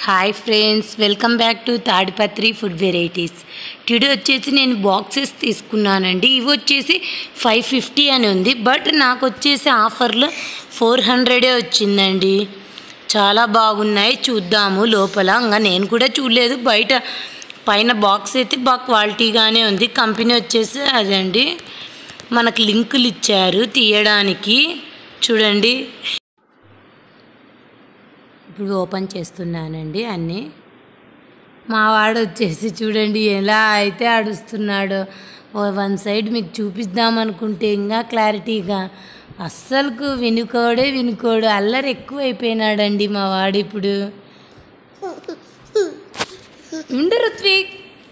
hi friends welcome back to Tadipatri food varieties today వచ్చేసి నేను boxes తీసుకున్నానండి ఇవి వచ్చేసి ఫైవ్ ఫిఫ్టీ అని ఉంది బట్ నాకు వచ్చేసి ఆఫర్లో ఫోర్ హండ్రెడే వచ్చిందండి చాలా బాగున్నాయి చూద్దాము లోపల ఇంకా నేను కూడా చూడలేదు బయట పైన బాక్స్ అయితే బాగా క్వాలిటీగానే ఉంది కంపెనీ వచ్చేసి అదండి మనకు లింకులు ఇచ్చారు తీయడానికి చూడండి ఇప్పుడు ఓపెన్ చేస్తున్నానండి అన్నీ మా వాడు వచ్చేసి చూడండి ఎలా అయితే అడుస్తున్నాడో ఓ వన్ సైడ్ మీకు చూపిద్దాం అనుకుంటే ఇంకా క్లారిటీగా అస్సలుకు వినుకోడే వినుకోడు అల్లరి ఎక్కువ అయిపోయినాడండి మా వాడు ఇప్పుడు ఉండు రుత్విక్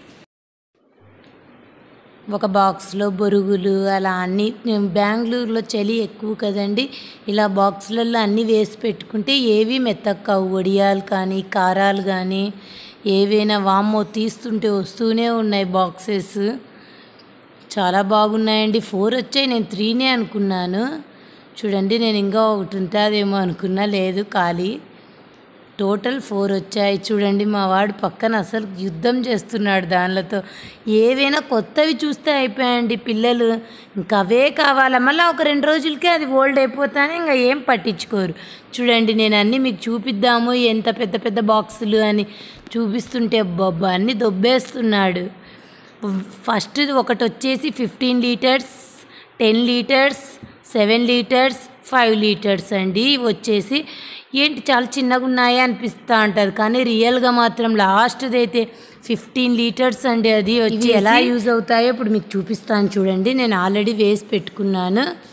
ఒక బాక్స్లో బొరుగులు అలా అన్ని బెంగళూరులో చలి ఎక్కువ కదండి ఇలా బాక్స్లలో అన్నీ వేసి పెట్టుకుంటే ఏవి మెత్తక్కవు వడియాలు కానీ కారాలు కానీ ఏవైనా వామ్మో తీస్తుంటే వస్తూనే ఉన్నాయి బాక్సెస్ చాలా బాగున్నాయండి ఫోర్ వచ్చాయి నేను త్రీనే అనుకున్నాను చూడండి నేను ఇంకా ఒకటి ఉంటుందేమో అనుకున్నా లేదు ఖాళీ టోటల్ ఫోర్ వచ్చాయి చూడండి మా వాడు పక్కన అసలు యుద్ధం చేస్తున్నాడు దానిలతో ఏవైనా కొత్తవి చూస్తే అయిపోయాయండి పిల్లలు ఇంకా అవే కావాలా మళ్ళీ ఒక రెండు రోజులకే అది ఓల్డ్ అయిపోతానే ఇంకా ఏం పట్టించుకోరు చూడండి నేను అన్నీ మీకు చూపిద్దాము ఎంత పెద్ద పెద్ద బాక్సులు అని చూపిస్తుంటే బాబా అన్నీ దొబ్బేస్తున్నాడు ఫస్ట్ ఒకటి వచ్చేసి fifteen litres ten litres seven litres five litres అండి ఇవి వచ్చేసి ఏంటి చాలా చిన్నగా ఉన్నాయా అనిపిస్తూ ఉంటుంది కానీ రియల్గా మాత్రం లాస్ట్ది అయితే ఫిఫ్టీన్ లీటర్స్ అండి అది వచ్చి ఎలా యూజ్ అవుతాయో ఇప్పుడు మీకు చూపిస్తాను చూడండి నేను ఆల్రెడీ వేసి పెట్టుకున్నాను